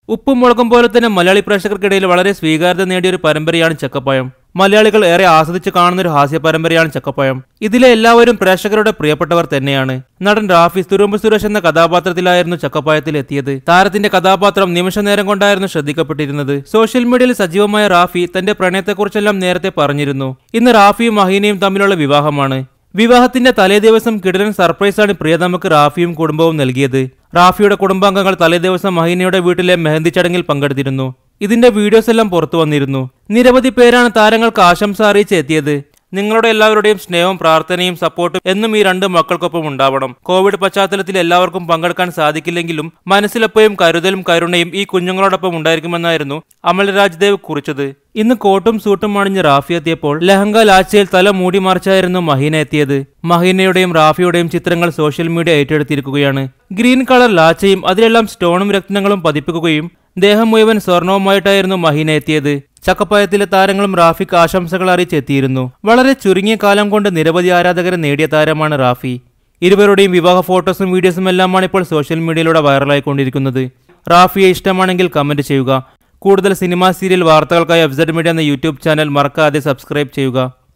ഉപ്പും മുളകും പോലെ തന്നെ മലയാളി പ്രേക്ഷകർക്കിടയിൽ വളരെ സ്വീകാര്യത നേടിയ ഒരു പരമ്പരയാണ് ചക്കപ്പഴം മലയാളികൾ ഏറെ ആസ്വദിച്ച് കാണുന്ന ഒരു ഹാസ്യ പരമ്പരയാണ് ചക്കപ്പഴം ഇതിലെ എല്ലാവരും പ്രേക്ഷകരുടെ പ്രിയപ്പെട്ടവർ തന്നെയാണ് നടൻ റാഫി തുരുമ്പ് സുരേഷ് എന്ന കഥാപാത്രത്തിലായിരുന്നു ചക്കപ്പായത്തിൽ എത്തിയത് താരത്തിന്റെ കഥാപാത്രം നിമിഷ നേരം കൊണ്ടായിരുന്നു ശ്രദ്ധിക്കപ്പെട്ടിരുന്നത് സോഷ്യൽ മീഡിയയിൽ സജീവമായ റാഫി തന്റെ പ്രണയത്തെക്കുറിച്ചെല്ലാം നേരത്തെ പറഞ്ഞിരുന്നു ഇന്ന് റാഫിയും മഹീനയും തമ്മിലുള്ള വിവാഹമാണ് വിവാഹത്തിന്റെ തലേദിവസം കിടലൻ സർപ്രൈസാണ് പ്രിയതമക്ക് റാഫിയും കുടുംബവും നൽകിയത് റാഫിയുടെ കുടുംബാംഗങ്ങൾ തലേദിവസം മഹീനയുടെ വീട്ടിലെ മെഹന്തി ചടങ്ങിൽ പങ്കെടുത്തിരുന്നു ഇതിന്റെ വീഡിയോസ് എല്ലാം പുറത്തു വന്നിരുന്നു നിരവധി പേരാണ് താരങ്ങൾക്ക് ആശംസ അറിയിച്ച് എത്തിയത് നിങ്ങളുടെ എല്ലാവരുടെയും സ്നേഹവും പ്രാർത്ഥനയും സപ്പോർട്ടും എന്നും ഈ രണ്ട് മക്കൾക്കൊപ്പം ഉണ്ടാവണം കോവിഡ് പശ്ചാത്തലത്തിൽ എല്ലാവർക്കും പങ്കെടുക്കാൻ സാധിക്കില്ലെങ്കിലും മനസ്സിലെപ്പോഴും കരുതലും കരുണയും ഈ കുഞ്ഞുങ്ങളോടൊപ്പം ഉണ്ടായിരിക്കുമെന്നായിരുന്നു അമൽ രാജ്ദേവ് കുറിച്ചത് ഇന്ന് കോട്ടും സൂട്ടും അണിഞ്ഞ് റാഫി എത്തിയപ്പോൾ ലഹങ്ക ലാച്ചയിൽ തല മൂടി മറിച്ചായിരുന്നു മഹീന എത്തിയത് മഹീനയുടെയും റാഫിയുടെയും ചിത്രങ്ങൾ സോഷ്യൽ മീഡിയ ഏറ്റെടുത്തിരിക്കുകയാണ് ഗ്രീൻ കളർ ലാച്ചയും അതിലെല്ലാം സ്റ്റോണും രത്നങ്ങളും പതിപ്പിക്കുകയും ദേഹം മുഴുവൻ സ്വർണവുമായിട്ടായിരുന്നു മഹീന എത്തിയത് ചക്കപ്പായത്തിലെ താരങ്ങളും റാഫിക്ക് ആശംസകൾ അറിയിച്ചെത്തിയിരുന്നു വളരെ ചുരുങ്ങിയ കാലം കൊണ്ട് നിരവധി ആരാധകരെ നേടിയ താരമാണ് റാഫി ഇരുവരുടെയും വിവാഹ ഫോട്ടോസും വീഡിയോസും എല്ലാമാണ് ഇപ്പോൾ സോഷ്യൽ മീഡിയയിലൂടെ വൈറലായിക്കൊണ്ടിരിക്കുന്നത് റാഫിയെ ഇഷ്ടമാണെങ്കിൽ കമന്റ് ചെയ്യുക കൂടുതൽ സിനിമാ സീരിയൽ വാർത്തകൾക്കായി എഫ് മീഡിയ എന്ന യൂട്യൂബ് ചാനൽ മറക്കാതെ സബ്സ്ക്രൈബ് ചെയ്യുക